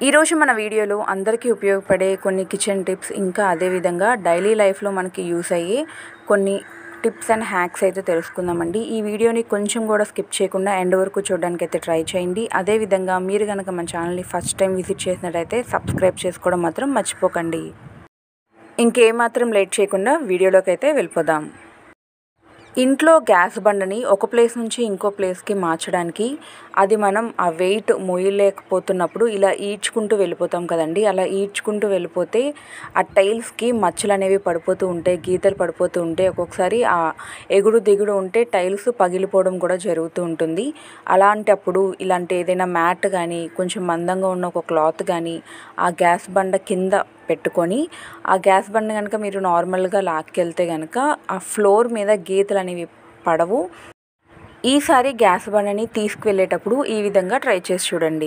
ఈరోజు మన వీడియోలో అందరికీ ఉపయోగపడే కొన్ని కిచెన్ టిప్స్ ఇంకా అదేవిధంగా డైలీ లైఫ్లో మనకి యూస్ అయ్యే కొన్ని టిప్స్ అండ్ హ్యాక్స్ అయితే తెలుసుకుందామండి ఈ వీడియోని కొంచెం కూడా స్కిప్ చేయకుండా ఎండ్ వరకు చూడడానికి అయితే ట్రై చేయండి అదేవిధంగా మీరు కనుక మన ఛానల్ని ఫస్ట్ టైం విజిట్ చేసినట్టయితే సబ్స్క్రైబ్ చేసుకోవడం మాత్రం మర్చిపోకండి ఇంకేమాత్రం లేట్ చేయకుండా వీడియోలోకి అయితే వెళ్ళిపోదాం ఇంట్లో గ్యాస్ బండని ఒక ప్లేస్ నుంచి ఇంకో ప్లేస్కి మార్చడానికి అది మనం ఆ వెయిట్ మొయ్యలేకపోతున్నప్పుడు ఇలా ఈడ్చుకుంటూ వెళ్ళిపోతాం కదండి అలా ఈడ్చుకుంటూ వెళ్ళిపోతే ఆ టైల్స్కి మచ్చలు అనేవి పడిపోతూ ఉంటాయి గీతలు పడిపోతూ ఉంటాయి ఒక్కొక్కసారి ఆ ఎగుడు దిగుడు ఉంటే టైల్స్ పగిలిపోవడం కూడా జరుగుతూ ఉంటుంది అలాంటప్పుడు ఇలాంటి ఏదైనా మ్యాట్ కానీ కొంచెం మందంగా ఉన్న ఒక క్లాత్ కానీ ఆ గ్యాస్ బండ కింద పెట్టుకొని ఆ గ్యాస్ బండ కనుక మీరు నార్మల్గా లాక్కెళ్తే కనుక ఆ ఫ్లోర్ మీద గీతలు అనేవి పడవు ఈసారి గ్యాస్ బండని తీసుకువెళ్ళేటప్పుడు ఈ విధంగా ట్రై చేసి చూడండి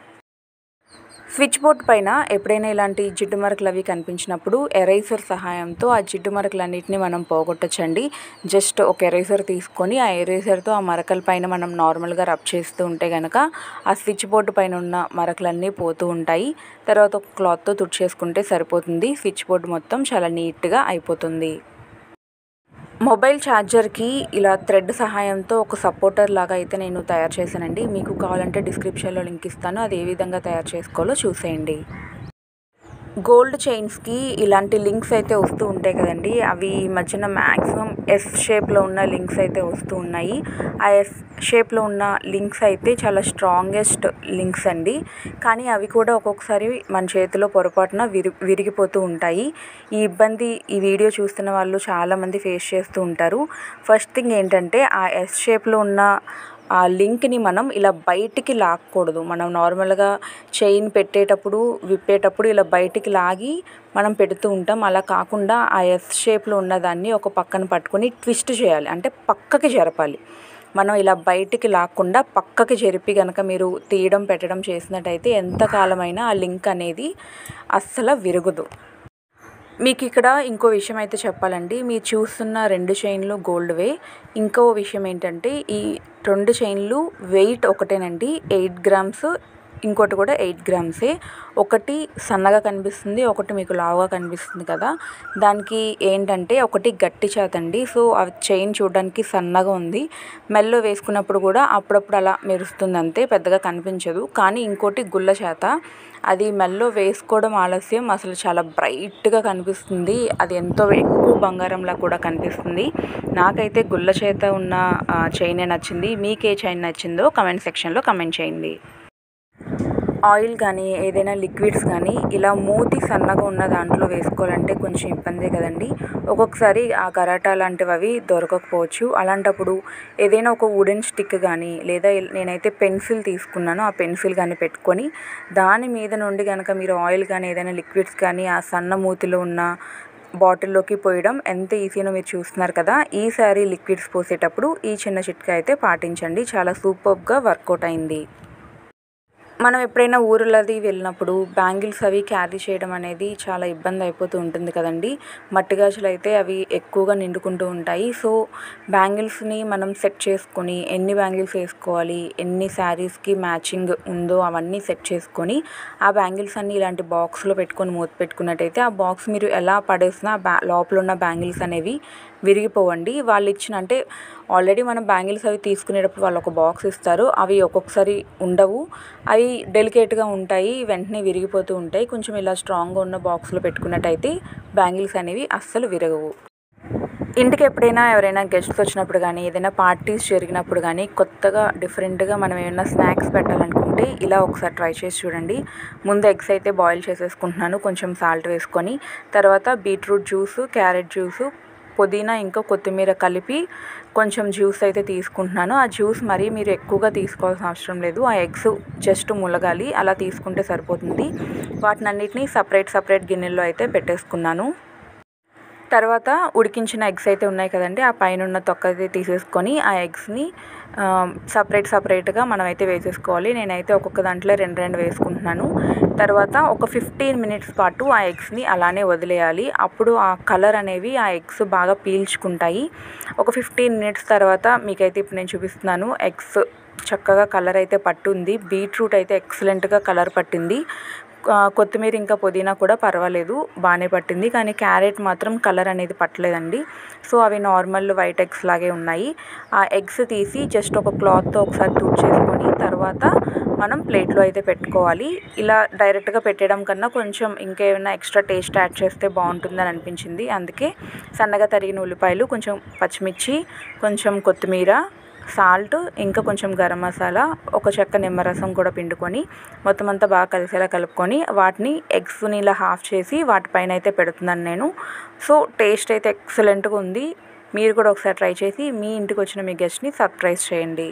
స్విచ్ బోర్డ్ పైన ఎప్పుడైనా ఇలాంటి జిడ్డు మరకలు అవి కనిపించినప్పుడు ఎరైజర్ సహాయంతో ఆ జిడ్డు మరకలన్నిటిని మనం పోగొట్టచ్చండి జస్ట్ ఒక ఎరైజర్ తీసుకొని ఆ ఎరైజర్తో ఆ మరకల పైన మనం నార్మల్గా రబ్ చేస్తూ ఉంటే కనుక ఆ స్విచ్ బోర్డు పైన ఉన్న మరకలన్నీ పోతూ ఉంటాయి తర్వాత ఒక క్లాత్తో తుడిచేసుకుంటే సరిపోతుంది స్విచ్ బోర్డు మొత్తం చాలా నీట్గా అయిపోతుంది మొబైల్ ఛార్జర్కి ఇలా థ్రెడ్ సహాయంతో ఒక సపోర్టర్ లాగా అయితే నేను తయారు చేశానండి మీకు కావాలంటే డిస్క్రిప్షన్లో లింక్ ఇస్తాను అది ఏ విధంగా తయారు చేసుకోవాలో చూసేయండి గోల్డ్ చైన్స్కి ఇలాంటి లింక్స్ అయితే వస్తూ ఉంటాయి కదండి అవి ఈ మధ్యన మ్యాక్సిమం ఎస్ షేప్లో ఉన్న లింక్స్ అయితే వస్తూ ఉన్నాయి ఆ ఎస్ షేప్లో ఉన్న లింక్స్ అయితే చాలా స్ట్రాంగెస్ట్ లింక్స్ అండి కానీ అవి కూడా ఒక్కొక్కసారి మన చేతిలో పొరపాటున విరి విరిగిపోతూ ఉంటాయి ఈ ఇబ్బంది ఈ వీడియో చూస్తున్న వాళ్ళు చాలామంది ఫేస్ చేస్తూ ఉంటారు ఫస్ట్ థింగ్ ఏంటంటే ఆ ఎస్ షేప్లో ఉన్న ఆ లింక్ని మనం ఇలా బయటికి లాక్కూడదు మనం నార్మల్గా చైన్ పెట్టేటప్పుడు విప్పేటప్పుడు ఇలా బయటికి లాగి మనం పెడుతూ ఉంటాం అలా కాకుండా ఆ ఎస్ షేప్లో ఉన్నదాన్ని ఒక పక్కన పట్టుకొని ట్విస్ట్ చేయాలి అంటే పక్కకి జరపాలి మనం ఇలా బయటికి లాక్కుండా పక్కకి జరిపి కనుక మీరు తీయడం పెట్టడం చేసినట్టయితే ఎంతకాలమైనా ఆ లింక్ అనేది అస్సలు విరగదు మీకు ఇక్కడ ఇంకో విషయం అయితే చెప్పాలండి మీరు చూస్తున్న రెండు చైన్లు గోల్డ్వే ఇంకో విషయం ఏంటంటే ఈ రెండు చైన్లు వెయిట్ ఒకటేనండి ఎయిట్ గ్రామ్స్ ఇంకోటి కూడా ఎయిట్ గ్రామ్సే ఒకటి సన్నగా కనిపిస్తుంది ఒకటి మీకు లావుగా కనిపిస్తుంది కదా దానికి ఏంటంటే ఒకటి గట్టి చేత అండి సో ఆ చైన్ చూడడానికి సన్నగా ఉంది మెల్లో వేసుకున్నప్పుడు కూడా అప్పుడప్పుడు అలా మెరుస్తుంది అంతే పెద్దగా కనిపించదు కానీ ఇంకోటి గుల్ల చేత అది మెల్లో వేసుకోవడం ఆలస్యం అసలు చాలా బ్రైట్గా కనిపిస్తుంది అది ఎంతో ఎక్కువ బంగారంలా కూడా కనిపిస్తుంది నాకైతే గుల్ల చేత ఉన్న చైనే నచ్చింది మీకు ఏ చైన్ నచ్చిందో కమెంట్ సెక్షన్లో కమెంట్ చేయండి ఆయిల్ కానీ ఏదైనా లిక్విడ్స్ కానీ ఇలా మూతి సన్నగా ఉన్న దాంట్లో వేసుకోవాలంటే కొంచెం ఇబ్బందే కదండి ఒక్కొక్కసారి ఆ కరాటా లాంటివి అవి దొరకకపోవచ్చు అలాంటప్పుడు ఏదైనా ఒక వుడెన్ స్టిక్ కానీ లేదా నేనైతే పెన్సిల్ తీసుకున్నాను ఆ పెన్సిల్ కానీ పెట్టుకొని దాని మీద నుండి కనుక మీరు ఆయిల్ కానీ ఏదైనా లిక్విడ్స్ కానీ ఆ సన్న మూతిలో ఉన్న బాటిల్లోకి పోయడం ఎంత ఈజీనో మీరు చూస్తున్నారు కదా ఈసారి లిక్విడ్స్ పోసేటప్పుడు ఈ చిన్న చిట్కా అయితే పాటించండి చాలా సూపర్గా వర్కౌట్ అయింది మనం ఎప్పుడైనా ఊర్లది వెళ్ళినప్పుడు బ్యాంగిల్స్ అవి క్యారీ చేయడం అనేది చాలా ఇబ్బంది అయిపోతూ ఉంటుంది కదండి మట్టి గాజులు అయితే అవి ఎక్కువగా నిండుకుంటూ ఉంటాయి సో బ్యాంగిల్స్ని మనం సెట్ చేసుకొని ఎన్ని బ్యాంగిల్స్ వేసుకోవాలి ఎన్ని శారీస్కి మ్యాచింగ్ ఉందో అవన్నీ సెట్ చేసుకొని ఆ బ్యాంగిల్స్ అన్ని ఇలాంటి బాక్స్లో పెట్టుకొని మూత పెట్టుకున్నట్టయితే ఆ బాక్స్ మీరు ఎలా పడేసినా బ్యా లోపల ఉన్న బ్యాంగిల్స్ అనేవి విరిగిపోవండి వాళ్ళు ఇచ్చిన అంటే ఆల్రెడీ మనం బ్యాంగిల్స్ అవి తీసుకునేటప్పుడు వాళ్ళు ఒక బాక్స్ ఇస్తారు అవి ఒక్కొక్కసారి ఉండవు అవి డెలికేట్గా ఉంటాయి వెంటనే విరిగిపోతూ ఉంటాయి కొంచెం ఇలా స్ట్రాంగ్గా ఉన్న బాక్స్లో పెట్టుకున్నట్టయితే బ్యాంగిల్స్ అనేవి అస్సలు విరగవు ఇంటికి ఎప్పుడైనా ఎవరైనా గెస్ట్స్ వచ్చినప్పుడు కానీ ఏదైనా పార్టీస్ జరిగినప్పుడు కానీ కొత్తగా డిఫరెంట్గా మనం ఏమైనా స్నాక్స్ పెట్టాలనుకుంటే ఇలా ఒకసారి ట్రై చేసి చూడండి ముందు ఎగ్స్ అయితే బాయిల్ చేసేసుకుంటున్నాను కొంచెం సాల్ట్ వేసుకొని తర్వాత బీట్రూట్ జ్యూస్ క్యారెట్ జ్యూసు పుదీనా ఇంకా కొత్తిమీర కలిపి కొంచెం జ్యూస్ అయితే తీసుకుంటున్నాను ఆ జ్యూస్ మరీ మీరు ఎక్కువగా తీసుకోవాల్సిన అవసరం లేదు ఆ ఎగ్స్ జస్ట్ ములగాలి అలా తీసుకుంటే సరిపోతుంది వాటిని అన్నిటిని సపరేట్ సపరేట్ గిన్నెల్లో అయితే పెట్టేసుకున్నాను తర్వాత ఉడికించిన ఎగ్స్ అయితే ఉన్నాయి కదండి ఆ పైన ఉన్న తొక్క అయితే తీసేసుకొని ఆ ఎగ్స్ని సపరేట్ సపరేట్గా మనం అయితే వేసేసుకోవాలి నేనైతే ఒక్కొక్క దాంట్లో రెండు రెండు వేసుకుంటున్నాను తర్వాత ఒక ఫిఫ్టీన్ మినిట్స్ పాటు ఆ ఎగ్స్ని అలానే వదిలేయాలి అప్పుడు ఆ కలర్ అనేవి ఆ ఎగ్స్ బాగా పీల్చుకుంటాయి ఒక ఫిఫ్టీన్ మినిట్స్ తర్వాత మీకైతే ఇప్పుడు నేను చూపిస్తున్నాను ఎగ్స్ చక్కగా కలర్ అయితే పట్టుంది బీట్రూట్ అయితే ఎక్సలెంట్గా కలర్ పట్టింది ఆ, కొత్తిమీర ఇంకా పుదీనా కూడా పర్వాలేదు బాగానే పట్టింది కానీ క్యారెట్ మాత్రం కలర్ అనేది పట్టలేదండి సో అవి నార్మల్ వైట్ ఎగ్స్ లాగే ఉన్నాయి ఆ ఎగ్స్ తీసి జస్ట్ ఒక క్లాత్తో ఒకసారి తుడిచేసుకొని తర్వాత మనం ప్లేట్లో అయితే పెట్టుకోవాలి ఇలా డైరెక్ట్గా పెట్టడం కన్నా కొంచెం ఇంకేమైనా ఎక్స్ట్రా టేస్ట్ యాడ్ చేస్తే బాగుంటుందని అనిపించింది అందుకే సన్నగా తరిగిన ఉల్లిపాయలు కొంచెం పచ్చిమిర్చి కొంచెం కొత్తిమీర సాల్ట్ ఇంకా కొంచెం గరం మసాలా ఒక చెక్క నిమ్మరసం కూడా పిండుకొని మొత్తం అంతా బాగా కలిసేలా కలుపుకొని వాటిని ఎగ్స్ని ఇలా హాఫ్ చేసి వాటిపైన అయితే పెడుతున్నాను నేను సో టేస్ట్ అయితే ఎక్సలెంట్గా ఉంది మీరు కూడా ఒకసారి ట్రై చేసి మీ ఇంటికి వచ్చిన మీ గెస్ట్ని సర్ప్రైజ్ చేయండి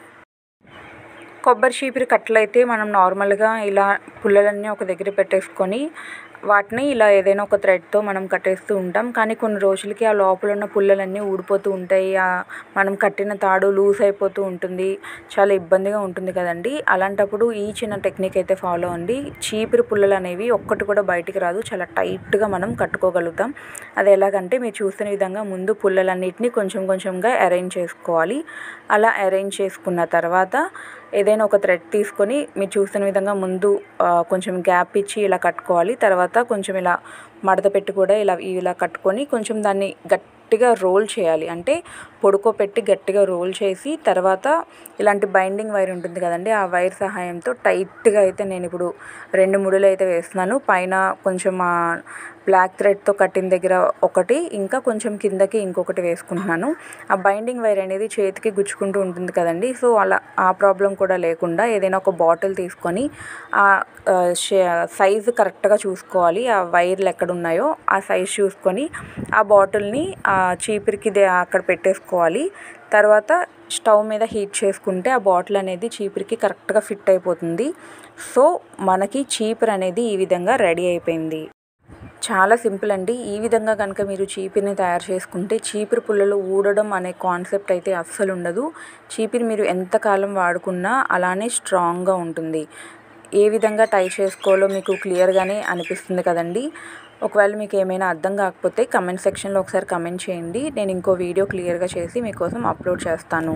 కొబ్బరి చీపిరి కట్టలు అయితే మనం నార్మల్గా ఇలా పుల్లలన్నీ ఒక దగ్గర పెట్టేసుకొని వాటిని ఇలా ఏదైనా ఒక థ్రెడ్తో మనం కట్టేస్తూ ఉంటాం కానీ కొన్ని రోజులకి ఆ లోపల ఉన్న పుల్లలన్నీ ఊడిపోతూ ఉంటాయి ఆ మనం కట్టిన తాడు లూజ్ అయిపోతూ ఉంటుంది చాలా ఇబ్బందిగా ఉంటుంది కదండి అలాంటప్పుడు ఈ చిన్న టెక్నిక్ అయితే ఫాలో అండి చీపిరి పుల్లలు అనేవి ఒక్కటి కూడా బయటికి రాదు చాలా టైట్గా మనం కట్టుకోగలుగుతాం అది ఎలాగంటే మీరు చూసిన విధంగా ముందు పుల్లలన్నిటిని కొంచెం కొంచెంగా అరేంజ్ చేసుకోవాలి అలా అరేంజ్ చేసుకున్న తర్వాత ఏదైనా ఒక థ్రెడ్ తీసుకొని మీరు చూస్తున్న విధంగా ముందు ఆ, కొంచెం గ్యాప్ ఇచ్చి ఇలా కట్టుకోవాలి తర్వాత కొంచెం ఇలా మడత పెట్టి కూడా ఇలా ఇలా కట్టుకొని కొంచెం దాన్ని గట్టిగా రోల్ చేయాలి అంటే పొడుకోపెట్టి గట్టిగా రోల్ చేసి తర్వాత ఇలాంటి బైండింగ్ వైర్ ఉంటుంది కదండి ఆ వైర్ సహాయంతో టైట్గా అయితే నేను ఇప్పుడు రెండు ముడులు అయితే వేస్తున్నాను పైన కొంచెం ఆ బ్లాక్ థ్రెడ్తో కట్టిన దగ్గర ఒకటి ఇంకా కొంచెం కిందకి ఇంకొకటి వేసుకుంటున్నాను ఆ బైండింగ్ వైర్ అనేది చేతికి గుచ్చుకుంటూ ఉంటుంది కదండి సో అలా ఆ ప్రాబ్లం కూడా లేకుండా ఏదైనా ఒక బాటిల్ తీసుకొని ఆ సైజు కరెక్ట్గా చూసుకోవాలి ఆ వైర్లు ఎక్కడ ఉన్నాయో ఆ సైజ్ చూసుకొని ఆ బాటిల్ని ఆ చీపిరికి దే- అక్కడ పెట్టేసుకోవాలి తర్వాత స్టవ్ మీద హీట్ చేసుకుంటే ఆ బాటిల్ అనేది చీపిరికి కరెక్ట్గా ఫిట్ అయిపోతుంది సో మనకి చీపురు అనేది ఈ విధంగా రెడీ అయిపోయింది చాలా సింపుల్ అండి ఈ విధంగా కనుక మీరు చీపిరిని తయారు చేసుకుంటే చీపిరి పుల్లలు ఊడడం అనే కాన్సెప్ట్ అయితే అస్సలు ఉండదు చీపిరి మీరు ఎంతకాలం వాడుకున్నా అలానే స్ట్రాంగ్గా ఉంటుంది ఏ విధంగా టై చేసుకోవాలో మీకు క్లియర్గానే అనిపిస్తుంది కదండి ఒకవేళ మీకు ఏమైనా అర్థం కాకపోతే కమెంట్ సెక్షన్లో ఒకసారి కమెంట్ చేయండి నేను ఇంకో వీడియో క్లియర్గా చేసి మీకోసం అప్లోడ్ చేస్తాను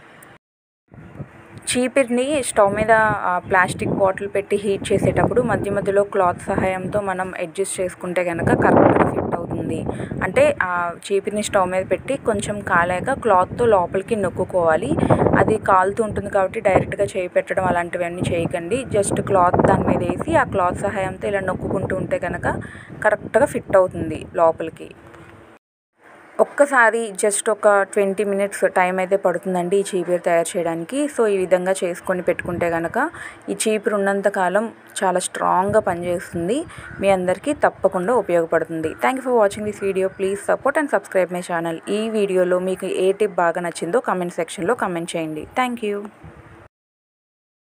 చీపిరిని స్టవ్ మీద ఆ, ప్లాస్టిక్ బాటిల్ పెట్టి హీట్ చేసేటప్పుడు మధ్య మధ్యలో క్లాత్ సహాయంతో మనం అడ్జస్ట్ చేసుకుంటే కనుక కరెక్ట్గా ఫిట్ అవుతుంది అంటే ఆ చీపిరిని స్టవ్ మీద పెట్టి కొంచెం కాలాక క్లాత్తో లోపలికి నొక్కుకోవాలి అది కాలుతూ ఉంటుంది కాబట్టి డైరెక్ట్గా చేయి పెట్టడం అలాంటివన్నీ చేయకండి జస్ట్ క్లాత్ దాని మీద వేసి ఆ క్లాత్ సహాయంతో ఇలా నొక్కుంటూ ఉంటే కనుక కరెక్ట్గా ఫిట్ అవుతుంది లోపలికి ఒక్కసారి జస్ట్ ఒక ట్వంటీ మినిట్స్ టైం అయితే పడుతుందండి ఈ చీపురు తయారు చేయడానికి సో ఈ విధంగా చేసుకొని పెట్టుకుంటే కనుక ఈ చీపురు ఉన్నంత కాలం చాలా స్ట్రాంగ్గా పనిచేస్తుంది మీ అందరికీ తప్పకుండా ఉపయోగపడుతుంది thank you for watching this video please support and subscribe my channel ఈ వీడియోలో మీకు ఏ టిప్ బాగా నచ్చిందో కమెంట్ సెక్షన్లో కమెంట్ చేయండి థ్యాంక్ యూ